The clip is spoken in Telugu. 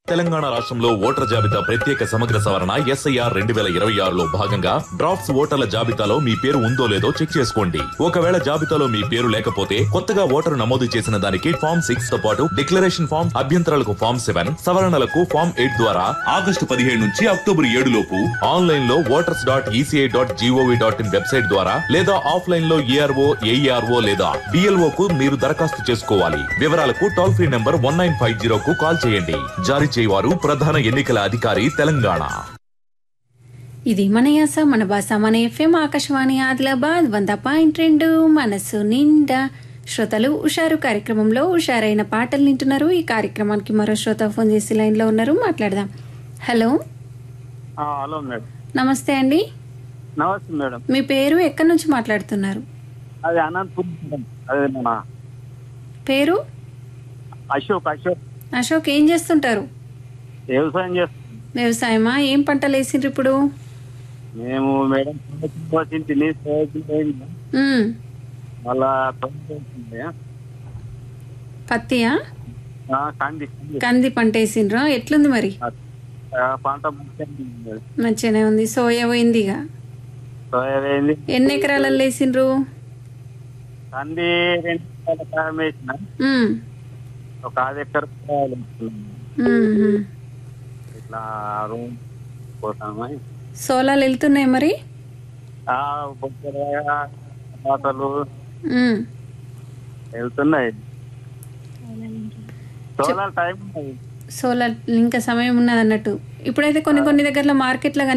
తెలంగాణ రాష్ట్రంలో ఓటర్ జాబితా ప్రత్యేక సమగ్ర సవరణ ఎస్ఐఆర్ రెండు వేల ఇరవై ఆరులో భాగంగా డ్రాఫ్ట్స్ ఓటర్ల జాబితాలో మీ పేరు ఉందో లేదో చెక్ చేసుకోండి ఒకవేళ జాబితాలో మీ పేరు లేకపోతే కొత్తగా ఓటరు నమోదు చేసిన దానికి ఫామ్ సిక్స్ తో పాటు డిక్లరేషన్ ఫామ్ అభ్యంతరాలకు ఫామ్ సెవెన్ సవరణలకు ఫామ్ ఎయిట్ ద్వారా ఆగస్టు పదిహేడు నుంచి అక్టోబర్ ఏడు లోపు ఆన్లైన్ లో voters dot ECI dot GOV dot in website ద్వారా లేదా ఆఫ్లైన్ లో ఏఆర్ఓ ఏఈఆర్ఓ లేదా డిఎల్ఓ కు మీరు దరఖాస్తు చేసుకోవాలి వివరాలకు toll free number one nine five zero కు కాల్ చేయండి జారీ చేయవారు ప్రధాన ఎన్నికల అధికారి తెలంగాణ ఇది మన యాస మన భాష మన ఎఫ్ఎం ఆకాశవాణి ఆదిలాబాద్ వంద పాయింట్ రెండు మనసు నిండా శ్రోతలు ఉషారు కార్యక్రమంలో ఉషారైన పాటలు వింటున్నారు ఈ కార్యక్రమానికి మరో శ్రోత ఫోన్ చేసి లైన్లో ఉన్నారు మాట్లాడదాం హలో ఆ, హలో మేడం నమస్తే అండి నమస్తే మేడం మీ పేరు ఎక్కడి నుంచి మాట్లాడుతున్నారు అది అనంతపురం మేడం అదే మన పేరు అశోక్ అశోక్ అశోక్ ఏం చేస్తుంటారు వ్యవసాయం చేస్తాం వ్యవసాయమా ఏం పంటలు వేసిండ్రు ఇప్పుడు మేము మేడం వచ్చింది తిని సోయాబీన్ వేయింది. ఉమ్, మళ్ళా తొమ్మిది వచ్చింది. పత్తియా ఆ, కంది కంది. కంది పంట వేసిండ్రా ఎట్లుంది మరి ఆ, పంట మంచిగా ఉంది మేడం. మంచిగానే ఉంది సోయా పోయింది ఇక సోయా వేయింది ఎన్ని ఎకరాలలో వేసిండ్రు కంది రెండు ఎకరాల కారం వేసిన ఉమ్, ఒక ఆరు ఎకర పొలాలు వేసుకున్నాం. ఉమ్, ఉమ్. ఇట్లా రూమ్ పోతాము సోలాలు వెళ్తున్నాయి మరి ఆ, బొబ్బర, టమాటాలు ఉమ్. వెళ్తున్నాయి సోలార్ టైం ఉన్నది సోలార్ ఇంకా సమయం ఉన్నది అన్నట్టు ఇప్పుడైతే కొన్ని కొన్ని దగ్గరలో మార్కెట్లో